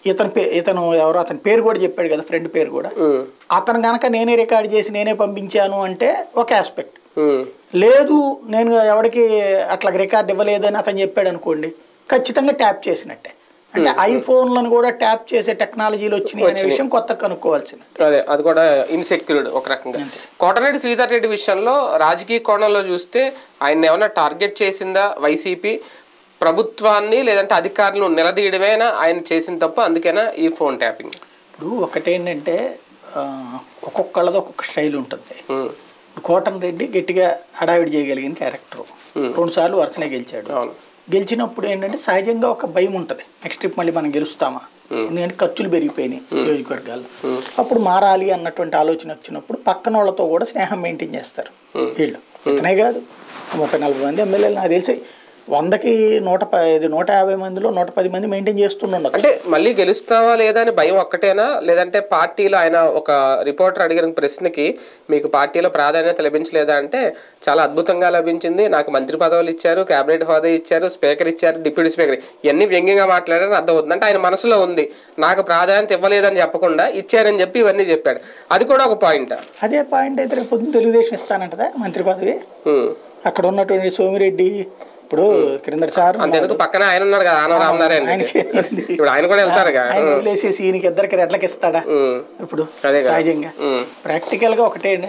ఇతను పే ఇతను ఎవరో అతని పేరు కూడా చెప్పాడు కదా ఫ్రెండ్ పేరు కూడా ఉమ్, అతను కనుక నేనే రికార్డ్ చేసి నేనే పంపించాను అంటే ఒక ఆస్పెక్ట్ ఉమ్, లేదు నేను ఎవరికి అట్లా రికార్డ్ ఇవ్వలేదు అని అతను చెప్పాడు అనుకోండి ఖచ్చితంగా ట్యాప్ చేసినట్టే అంటే ఐఫోన్లను కూడా ట్యాప్ చేసే టెక్నాలజీలు వచ్చినాయి అనే విషయం కొత్త కనుక్కోవాల్సింది అదే అది కూడా ఇన్సెక్యూర్డ్ ఒక రకంగా కోటరెడ్డి శ్రీధర్ రెడ్డి విషయంలో రాజకీయ కోణంలో చూస్తే ఆయన ఏమైనా టార్గెట్ చేసిందా వైసీపీ ప్రభుత్వాన్ని లేదంటే అధికారులను నిలదీయడమేనా ఆయన చేసిన తప్పు అందుకేనా ఈ ఫోన్ ట్యాపింగ్ ఇప్పుడు ఒకటేంటంటే ఆ, ఒక్కొక్కళ్ళది ఒక్కొక్క స్టైల్ ఉంటుంది ఉమ్, కోటన్ రెడ్డి గట్టిగా హడావిడి చేయగలిగిన క్యారెక్టర్ రెండు సార్లు వరుసనే గెలిచాడు అవును గెలిచినప్పుడు ఏంటంటే సహజంగా ఒక భయం ఉంటుంది నెక్స్ట్ ట్రిప్ మళ్ళీ మనం గెలుస్తామా ఎందుకంటే ఖర్చులు పెరిగిపోయినాయి నియోజకవర్గాల్లో అప్పుడు మారాలి అన్నటువంటి ఆలోచన వచ్చినప్పుడు పక్కన వాళ్ళతో కూడా స్నేహం మెయింటైన్ చేస్తారు వీళ్ళు ఇతనే కాదు ముప్పై నలభై మంది ఎమ్మెల్యేలు నాకు తెలిసి వందకి నూట ప ఇది నూట యాభై మందిలో నూట పది మంది మెయింటైన్ చేస్తుండొచ్చు అంటే మళ్ళీ గెలుస్తావా లేదా అని భయం ఒక్కటేనా లేదంటే పార్టీలో ఆయన ఒక రిపోర్టర్ అడిగిన ప్రశ్నకి మీకు పార్టీలో ప్రాధాన్యత లభించలేదా అంటే చాలా అద్భుతంగా లభించింది నాకు మంత్రి పదవులు ఇచ్చారు కేబినెట్ హోదా ఇచ్చారు స్పీకర్ ఇచ్చారు డిప్యూటీ స్పీకర్ ఇవన్నీ వ్యంగ్యంగా మాట్లాడారని అర్థమవుతుంది అంటే ఆయన మనసులో ఉంది నాకు ప్రాధాన్యత ఇవ్వలేదని చెప్పకుండా ఇచ్చారని చెప్పి ఇవన్నీ చెప్పాడు అది కూడా ఒక పాయింట్ అదే పాయింట్ అయితే రేపు పొద్దున్న తెలుగుదేశం ఇస్తానంటదా మంత్రి పదవి అక్కడ ఉన్నటువంటి సోమిరెడ్డి ఇప్పుడు క్రిందటి సార్ అంతెందుకు పక్కన ఆయన ఉన్నాడు కదా ఆనవ రామనారాయణ ఆయనకి ఇప్పుడు ఆయన కూడా వెళ్తారుగా ఆయన వదిలేసేసి ఈయనకి ఇద్దరికి రెడ్లకి ఇస్తాడా ఉమ్. ఇప్పుడు అదే కదా. సహజంగా ఉమ్. ప్రాక్టికల్గా ఒకటే